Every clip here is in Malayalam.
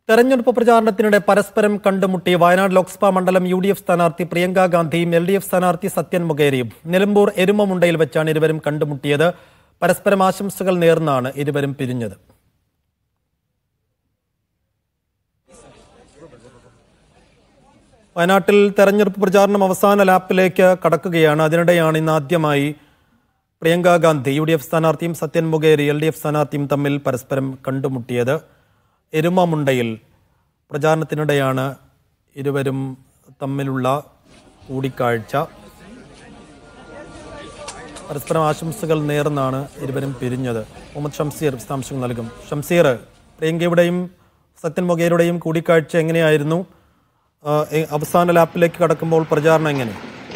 തെരഞ്ഞെടുപ്പ് പ്രചാരണത്തിനിടെ പരസ്പരം കണ്ടുമുട്ടി വയനാട് ലോക്സഭാ മണ്ഡലം യു ഡി എഫ് സ്ഥാനാർത്ഥി പ്രിയങ്ക ഗാന്ധിയും എൽ ഡി എഫ് സ്ഥാനാർത്ഥി സത്യൻ മുഖേരിയും നിലമ്പൂർ എരുമമുണ്ടയിൽ വെച്ചാണ് ഇരുവരും കണ്ടുമുട്ടിയത് പരസ്പരം ആശംസകൾ നേർന്നാണ് ഇരുവരും പിരിഞ്ഞത് വയനാട്ടിൽ തെരഞ്ഞെടുപ്പ് പ്രചാരണം അവസാന ലാപ്പിലേക്ക് കടക്കുകയാണ് അതിനിടെയാണ് ഇന്ന് ആദ്യമായി Priyanka Gandhi U D F സ്ഥാനാർത്ഥിയും Sathyan Mokeri L D F സ്ഥാനാർത്ഥിയും തമ്മിൽ പരസ്പരം കണ്ടുമുട്ടിയത് എരുമമുണ്ടയിൽ പ്രചാരണത്തിനിടെയാണ് ഇരുവരും തമ്മിലുള്ള കൂടിക്കാഴ്ച പരസ്പരം ആശംസകൾ നേർന്നാണ് ഇരുവരും പിരിഞ്ഞത് മുഹമ്മദ് ഷംസീർ വിശദാംശങ്ങൾ നൽകും ഷംസീർ പ്രിയങ്കയുടെയും സത്യൻ മൊഗേരുടെയും കൂടിക്കാഴ്ച എങ്ങനെയായിരുന്നു ആ, എ- അവസാന ലാപ്പിലേക്ക് കടക്കുമ്പോൾ പ്രചാരണം എങ്ങനെ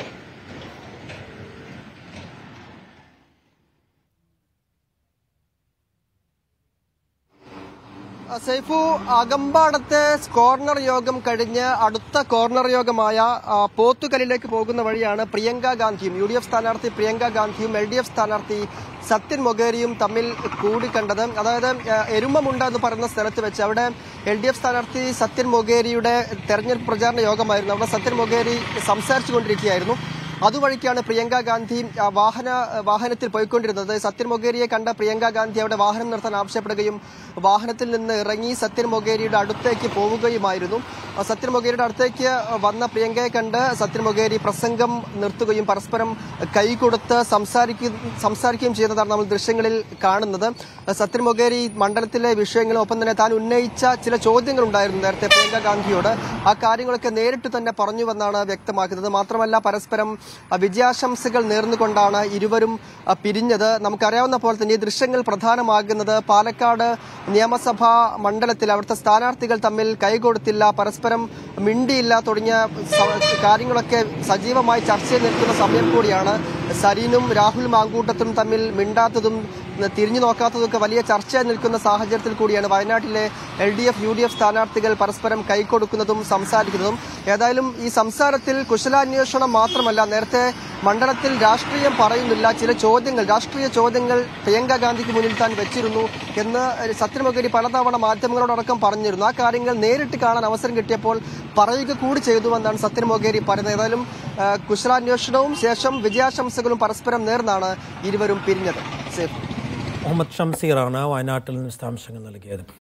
സൈഫു അകമ്പാടത്തെ കോർണർ യോഗം കഴിഞ്ഞ് അടുത്ത കോർണർ യോഗമായ ആ, പോത്തുകലിലേക്ക് പോകുന്ന വഴിയാണ് പ്രിയങ്ക ഗാന്ധിയും യു ഡി എഫ് സ്ഥാനാർത്ഥി പ്രിയങ്ക ഗാന്ധിയും എൽ ഡി എഫ് സ്ഥാനാർത്ഥി സത്യൻ മൊഗേരിയും തമ്മിൽ കൂടിക്കണ്ടത് അതായത് ആ, എരുമമുണ്ട എന്ന് പറയുന്ന സ്ഥലത്ത് വെച്ച് അവിടെ എൽ ഡി എഫ് സ്ഥാനാർത്ഥി സത്യൻ മൊഗേരിയുടെ തെരഞ്ഞെടുപ്പ് പ്രചാരണ യോഗമായിരുന്നു അവിടെ സത്യൻ മൊഗേരി സംസാരിച്ചുകൊണ്ടിരിക്കുകയായിരുന്നു അതുവഴിക്കാണ് പ്രിയങ്ക ഗാന്ധി ആ, വാഹന വാഹനത്തിൽ പോയിക്കൊണ്ടിരുന്നത് സത്യൻ മൊഗേരിയെ കണ്ട പ്രിയങ്ക ഗാന്ധി അവിടെ വാഹനം നിർത്താൻ ആവശ്യപ്പെടുകയും വാഹനത്തിൽ നിന്ന് ഇറങ്ങി സത്യൻ മൊഗേരിയുടെ അടുത്തേക്ക് പോവുകയുമായിരുന്നു ആ, സത്യൻ മൊഗേരിയുടെ അടുത്തേക്ക് വന്ന പ്രിയങ്കയെ കണ്ട് സത്യൻ മൊഗേരി പ്രസംഗം നിർത്തുകയും പരസ്പരം കൈകൊടുത്ത് സംസാരിക്കുകയും സംസാരിക്കുകയും ചെയ്യുന്നതാണ് നമ്മൾ ദൃശ്യങ്ങളിൽ കാണുന്നത് സത്യൻ മൊഗേരി മണ്ഡലത്തിലെ വിഷയങ്ങളും ഒപ്പം തന്നെ താൻ ഉന്നയിച്ച ചില ചോദ്യങ്ങൾ ഉണ്ടായിരുന്നു നേരത്തെ പ്രിയങ്ക ഗാന്ധിയോട് ആ കാര്യങ്ങളൊക്കെ നേരിട്ട് തന്നെ പറഞ്ഞുവെന്നാണ് വ്യക്തമാക്കുന്നത് മാത്രമല്ല പരസ്പരം ആ, വിജയാശംസകൾ നേർന്നുകൊണ്ടാണ് ഇരുവരും ആ, പിരിഞ്ഞത് നമുക്കറിയാവുന്ന പോലെ തന്നെ ഈ ദൃശ്യങ്ങൾ പ്രധാനമാകുന്നത് പാലക്കാട് നിയമസഭാ മണ്ഡലത്തിൽ അവിടുത്തെ സ്ഥാനാർത്ഥികൾ തമ്മിൽ കൈകൊടുത്തില്ല പരസ്പരം മിണ്ടിയില്ല തുടങ്ങിയ സ- കാര്യങ്ങളൊക്കെ സജീവമായി ചർച്ചയിൽ നിൽക്കുന്ന സമയം കൂടിയാണ് സരീനും രാഹുൽ മാങ്കൂട്ടത്തും തമ്മിൽ മിണ്ടാത്തതും തിരിഞ്ഞു നോക്കാത്തതൊക്കെ വലിയ ചർച്ചയായി നിൽക്കുന്ന സാഹചര്യത്തിൽ കൂടിയാണ് വയനാട്ടിലെ L D F U D F സ്ഥാനാർത്ഥികൾ പരസ്പരം കൈകൊടുക്കുന്നതും സംസാരിക്കുന്നതും ഏതായാലും ഈ സംസാരത്തിൽ കുശലാന്വേഷണം മാത്രമല്ല നേരത്തെ മണ്ഡലത്തിൽ രാഷ്ട്രീയം പറയുന്നില്ല ചില ചോദ്യങ്ങൾ രാഷ്ട്രീയ ചോദ്യങ്ങൾ പ്രിയങ്ക ഗാന്ധിക്ക് മുന്നിൽ താൻ വെച്ചിരുന്നു എന്ന് സത്യമുഖരി പലതവണ മാധ്യമങ്ങളോടക്കം പറഞ്ഞിരുന്നു ആ കാര്യങ്ങൾ നേരിട്ട് കാണാൻ അവസരം കിട്ടിയപ്പോൾ പറയുക കൂടി ചെയ്തുവെന്നാണ് സത്യൻ മൊഗേരി പറയുന്നത് ഏതായാലും ആ, കുശലാന്വേഷണവും ശേഷം വിജയാശംസകളും പരസ്പരം നേർന്നാണ് ഇരുവരും പിരിഞ്ഞത് സേഫ് മുഹമ്മദ് ഷംസീറാണ് വയനാട്ടിൽ നിന്ന് വിശദാംശങ്ങൾ നൽകിയത്